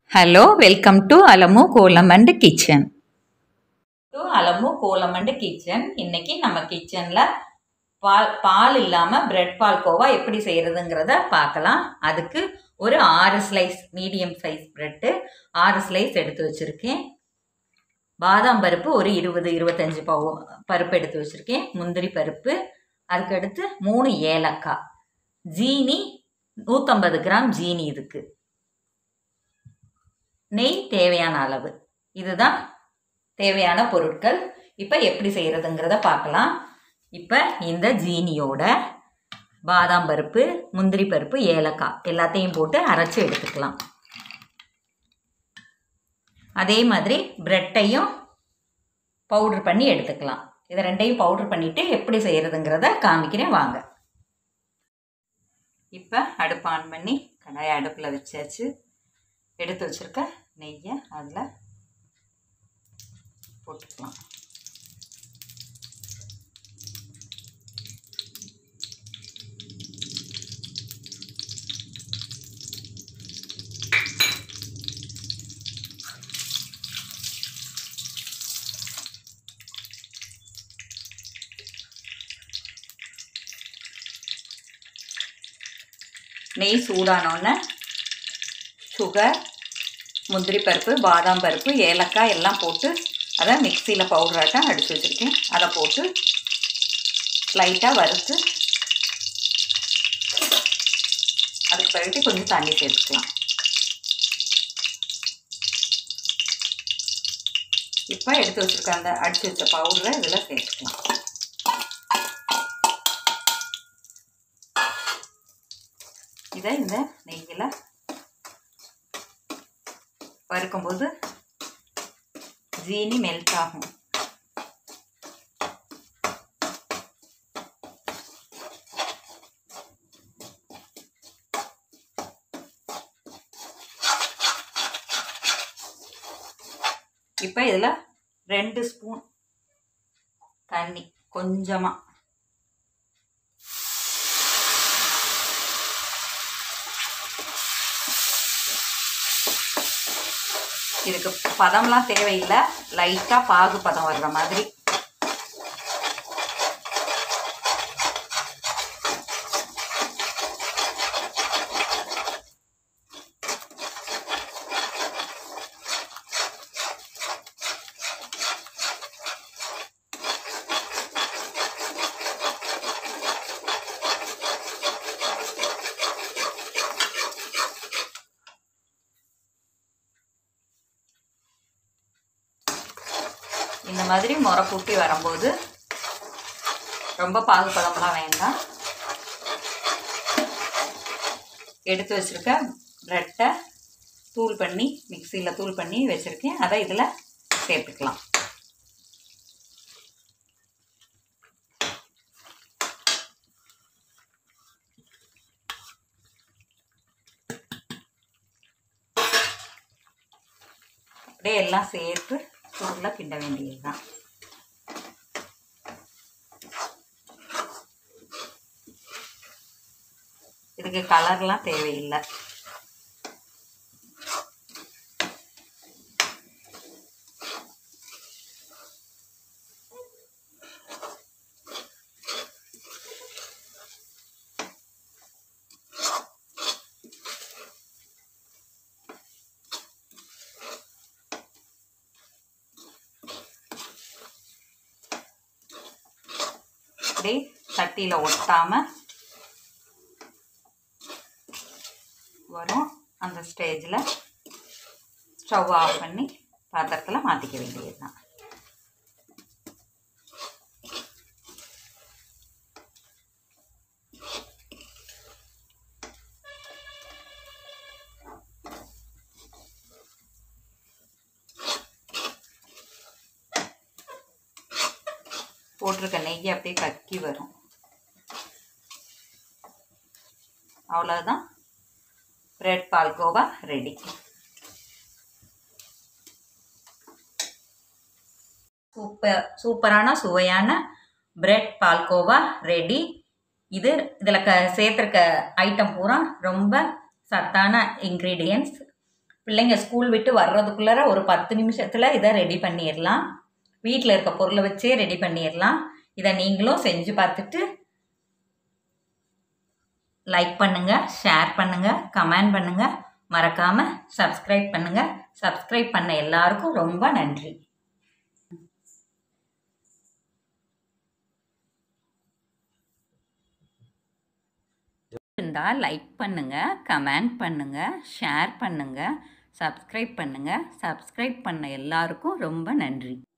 hello welcome to Alamu கோலம் and kitchen to Alamu கோலம் and kitchen இன்னைக்கு நம்ம கிச்சனில் பால் பால் இல்லாமல் பிரெட் பால்கோவா எப்படி செய்கிறதுங்கிறத பார்க்கலாம் அதுக்கு ஒரு ஆறு ஸ்லைஸ் மீடியம் சைஸ் பிரெட்டு ஆறு ஸ்லைஸ் எடுத்து வச்சுருக்கேன் பாதாம் பருப்பு ஒரு இருபது இருபத்தஞ்சி பவு பருப்பு எடுத்து வச்சுருக்கேன் முந்திரி பருப்பு அதுக்கடுத்து மூணு ஏலக்காய் ஜீனி நூற்றம்பது கிராம் ஜீனி இதுக்கு நெய் தேவையான அளவு இதுதான் தேவையான பொருட்கள் இப்போ எப்படி செய்கிறதுங்கிறத பார்க்கலாம் இப்போ இந்த ஜீனியோட பாதாம் பருப்பு முந்திரி பருப்பு ஏலக்காய் எல்லாத்தையும் போட்டு அரைச்சி எடுத்துக்கலாம் அதே மாதிரி ப்ரெட்டையும் பவுட்ரு பண்ணி எடுத்துக்கலாம் இதை ரெண்டையும் பவுட்ரு பண்ணிவிட்டு எப்படி செய்கிறதுங்கிறத காமிக்கிறேன் வாங்க இப்போ அடுப்பு ஆன் பண்ணி கடாயை அடுப்பில் வச்சாச்சு எடுத்து வச்சுருக்க நெய்யை அதில் போட்டுக்கலாம் நெய் சூடானோடனே சுகர் முந்திரி பருப்பு பாதாம் பருப்பு ஏலக்காய் எல்லாம் போட்டு அதை மிக்சியில் பவுடராட்டம் அடித்து வச்சுருக்கேன் அதை போட்டு லைட்டாக வறுத்து அதுக்கு பிறகு கொஞ்சம் தண்ணி சேர்த்துக்கலாம் இப்போ எடுத்து வச்சுருக்க அந்த அடித்து வச்ச பவுடரை இதில் சேர்த்துக்கலாம் இதை இந்த நெய்யில் வறுக்கும்போது ஜீனி மெல்ட் ஆகும் இப்போ இதில் ரெண்டு ஸ்பூன் தண்ணி கொஞ்சமாக இதுக்கு பதம்லாம் தேவையில்லை லைட்டாக பாகு பதம் வர்ற மாதிரி இந்த மாதிரி முறை கூட்டி வரும்போது ரொம்ப பாகுபதம்லாம் வேண்டாம் எடுத்து வச்சுருக்க ப்ரெட்டை தூள் பண்ணி மிக்சியில் தூள் பண்ணி வச்சுருக்கேன் அதை இதில் சேர்த்துக்கலாம் அப்படியே எல்லாம் சேர்த்து சூடில் கிண்ட வேண்டியது தான் இதுக்கு கலர்லாம் தேவையில்லை அப்படி சட்டியில் ஒட்டாமல் வரும் அந்த ஸ்டேஜில் ஸ்டவ் ஆஃப் பண்ணி பாத்திரத்தில் மாற்றிக்க வேண்டியது தான் போட்டிருக்க நெய் அப்படியே கக்கி வரும் அவ்வளோதான் பிரெட் பால்கோவா ரெடி சூப்பர் சூப்பரான சுவையான பிரெட் பால்கோவா ரெடி இது இதில் க சேர்த்துருக்க ஐட்டம் பூரா ரொம்ப சத்தான இன்க்ரீடியன்ஸ் பிள்ளைங்க ஸ்கூல் விட்டு வர்றதுக்குள்ளார ஒரு பத்து நிமிஷத்தில் இதை ரெடி பண்ணிடலாம் வீட்டில் இருக்க பொருளை வச்சே ரெடி பண்ணிடலாம் இதை நீங்களும் செஞ்சு பார்த்துட்டு லைக் பண்ணுங்கள் ஷேர் பண்ணுங்கள் கமெண்ட் பண்ணுங்கள் மறக்காமல் சப்ஸ்கிரைப் பண்ணுங்கள் சப்ஸ்கிரைப் பண்ண எல்லாருக்கும் ரொம்ப நன்றி இருந்தால் லைக் பண்ணுங்கள் கமெண்ட் பண்ணுங்கள் ஷேர் பண்ணுங்கள் சப்ஸ்கிரைப் பண்ணுங்கள் சப்ஸ்கிரைப் பண்ண எல்லாருக்கும் ரொம்ப நன்றி